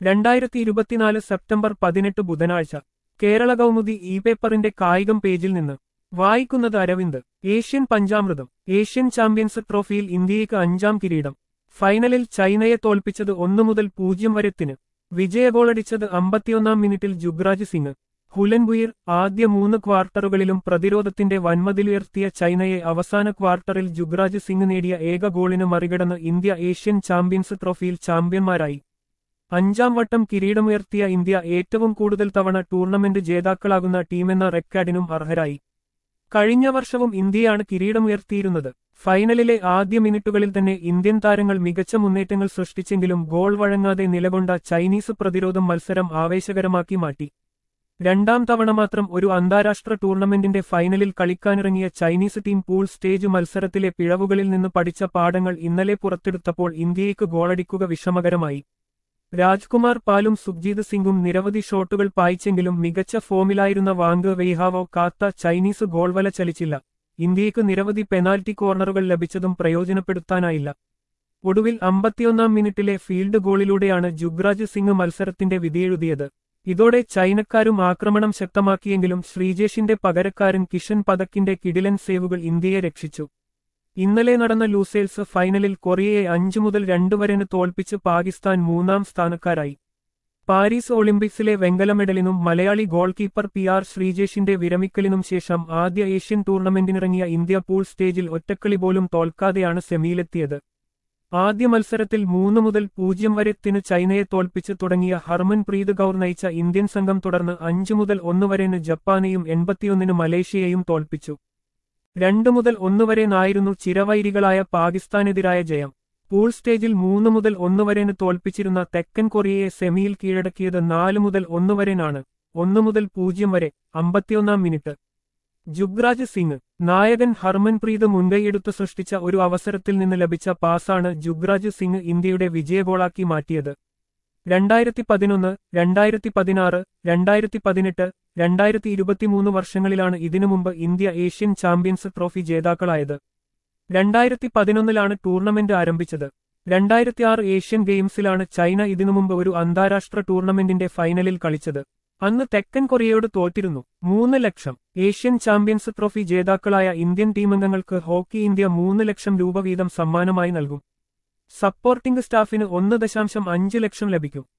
രണ്ടായിരത്തി ഇരുപത്തിനാല് സെപ്റ്റംബർ പതിനെട്ട് ബുധനാഴ്ച കേരള കൗമുദി ഇ പേപ്പറിന്റെ കായികം പേജിൽ നിന്ന് വായിക്കുന്നത് അരവിന്ദ് ഏഷ്യൻ പഞ്ചാമൃതം ഏഷ്യൻ ചാമ്പ്യൻസ് ട്രോഫിയിൽ ഇന്ത്യയ്ക്ക് അഞ്ചാം കിരീടം ഫൈനലിൽ ചൈനയെ തോൽപ്പിച്ചത് ഒന്നു മുതൽ പൂജ്യം വരെത്തിന് വിജയഗോളടിച്ചത് അമ്പത്തിയൊന്നാം മിനിറ്റിൽ ജുഗ്രാജ് സിംഗ് ഹുലൻബുയിർ ആദ്യ മൂന്ന് ക്വാർട്ടറുകളിലും പ്രതിരോധത്തിന്റെ വൻമതിലുയർത്തിയ ചൈനയെ അവസാന ക്വാർട്ടറിൽ ജുഗ്രാജ് സിംഗ് നേടിയ ഏക ഗോളിന് മറികടന്ന് ഇന്ത്യ ഏഷ്യൻ ചാമ്പ്യൻസ് ട്രോഫിയിൽ ചാമ്പ്യന്മാരായി അഞ്ചാം വട്ടം കിരീടമുയർത്തിയ ഇന്ത്യ ഏറ്റവും കൂടുതൽ തവണ ടൂർണമെന്റ് ജേതാക്കളാകുന്ന ടീമെന്ന റെക്കോർഡിനും അർഹരായി കഴിഞ്ഞ വർഷവും ഇന്ത്യയാണ് കിരീടമുയർത്തിയിരുന്നത് ഫൈനലിലെ ആദ്യ മിനിറ്റുകളിൽ തന്നെ ഇന്ത്യൻ താരങ്ങൾ മികച്ച മുന്നേറ്റങ്ങൾ സൃഷ്ടിച്ചെങ്കിലും ഗോൾ വഴങ്ങാതെ നിലകൊണ്ട ചൈനീസ് പ്രതിരോധം മത്സരം ആവേശകരമാക്കി മാറ്റി രണ്ടാം തവണ മാത്രം ഒരു അന്താരാഷ്ട്ര ടൂർണമെന്റിന്റെ ഫൈനലിൽ കളിക്കാനിറങ്ങിയ ചൈനീസ് ടീം പൂൾ സ്റ്റേജ് മത്സരത്തിലെ പിഴവുകളിൽ നിന്ന് പഠിച്ച പാഠങ്ങൾ ഇന്നലെ പുറത്തെടുത്തപ്പോൾ ഇന്ത്യയ്ക്ക് ഗോളടിക്കുക വിഷമകരമായി രാജ്കുമാർ പാലും സുഖ്ജീത് സിംഗും നിരവധി ഷോട്ടുകൾ പായിച്ചെങ്കിലും മികച്ച ഫോമിലായിരുന്ന വാങ്ക് വെയ്ഹാവോ കാത്ത ചൈനീസ് ഗോൾവല ചലിച്ചില്ല ഇന്ത്യയ്ക്ക് നിരവധി പെനാൽറ്റി കോർണറുകൾ ലഭിച്ചതും പ്രയോജനപ്പെടുത്താനായില്ല ഒടുവിൽ അമ്പത്തിയൊന്നാം മിനിറ്റിലെ ഫീൽഡ് ഗോളിലൂടെയാണ് ജുഗ്രാജ് സിംഗ് മത്സരത്തിന്റെ വിധിയെഴുതിയത് ഇതോടെ ചൈനക്കാരും ആക്രമണം ശക്തമാക്കിയെങ്കിലും ശ്രീജേഷിന്റെ പകരക്കാരൻ കിഷൻ പതക്കിന്റെ കിടിലൻ സേവുകൾ ഇന്ത്യയെ രക്ഷിച്ചു ഇന്നലെ നടന്ന ലൂസേൽസ് ഫൈനലിൽ കൊറിയയെ അഞ്ചു മുതൽ രണ്ടു വരെന് തോൽപ്പിച്ച് പാകിസ്ഥാൻ മൂന്നാം സ്ഥാനക്കാരായി പാരീസ് ഒളിമ്പിക്സിലെ വെങ്കല മെഡലിനും മലയാളി ഗോൾ കീപ്പർ പി ആർ ശ്രീജേഷിന്റെ വിരമിക്കലിനും ശേഷം ആദ്യ ഏഷ്യൻ ടൂർണമെന്റിനിറങ്ങിയ ഇന്ത്യ പൂൾ സ്റ്റേജിൽ ഒറ്റക്കളി പോലും തോൽക്കാതെയാണ് സെമിയിലെത്തിയത് ആദ്യ മത്സരത്തിൽ മൂന്ന് മുതൽ പൂജ്യം വരെത്തിന് ചൈനയെ തോൽപ്പിച്ച് തുടങ്ങിയ ഹർമൻ പ്രീത് കൗർ നയിച്ച ഇന്ത്യൻ സംഘം തുടർന്ന് അഞ്ചു മുതൽ ഒന്ന് വരെന് ജപ്പാനെയും എൺപത്തിയൊന്നിന് മലേഷ്യയെയും തോൽപ്പിച്ചു രണ്ടു മുതൽ ഒന്നുവരെനായിരുന്നു ചിരവൈരികളായ പാകിസ്ഥാനെതിരായ ജയം പൂൾ സ്റ്റേജിൽ മൂന്ന് മുതൽ ഒന്നുവരെന് തോൽപ്പിച്ചിരുന്ന തെക്കൻ കൊറിയയെ സെമിയിൽ കീഴടക്കിയത് നാല് മുതൽ ഒന്നുവരെനാണ് ഒന്നു മുതൽ പൂജ്യം വരെ അമ്പത്തിയൊന്നാം മിനിറ്റ് ജുഗ്രാജ് സിംഗ് നായകൻ ഹർമൻപ്രീത് മുൻകൈയെടുത്ത് സൃഷ്ടിച്ച ഒരു അവസരത്തിൽ നിന്ന് ലഭിച്ച പാസാണ് ജുഗ്രാജ് സിംഗ് ഇന്ത്യയുടെ വിജയഗോളാക്കി മാറ്റിയത് രണ്ടായിരത്തി പതിനൊന്ന് രണ്ടായിരത്തി പതിനാറ് രണ്ടായിരത്തി പതിനെട്ട് രണ്ടായിരത്തി ഇരുപത്തിമൂന്ന് വർഷങ്ങളിലാണ് ഇതിനു മുമ്പ് ഇന്ത്യ ഏഷ്യൻ ചാമ്പ്യൻസ് ട്രോഫി ജേതാക്കളായത് രണ്ടായിരത്തി പതിനൊന്നിലാണ് ടൂർണമെന്റ് ആരംഭിച്ചത് രണ്ടായിരത്തി ആറ് ഏഷ്യൻ ഗെയിംസിലാണ് ചൈന ഇതിനു മുമ്പ് ഒരു അന്താരാഷ്ട്ര ടൂർണമെന്റിന്റെ ഫൈനലിൽ കളിച്ചത് അന്ന് തെക്കൻ കൊറിയയോട് തോറ്റിരുന്നു മൂന്ന് ലക്ഷം ഏഷ്യൻ ചാമ്പ്യൻസ് ട്രോഫി ജേതാക്കളായ ഇന്ത്യൻ ടീമംഗങ്ങൾക്ക് ഹോക്കി ഇന്ത്യ മൂന്ന് ലക്ഷം രൂപ വീതം സമ്മാനമായി നൽകും സപ്പോർട്ടിംഗ് സ്റ്റാഫിന് ഒന്ന് ദശാംശം അഞ്ച് ലക്ഷം ലഭിക്കും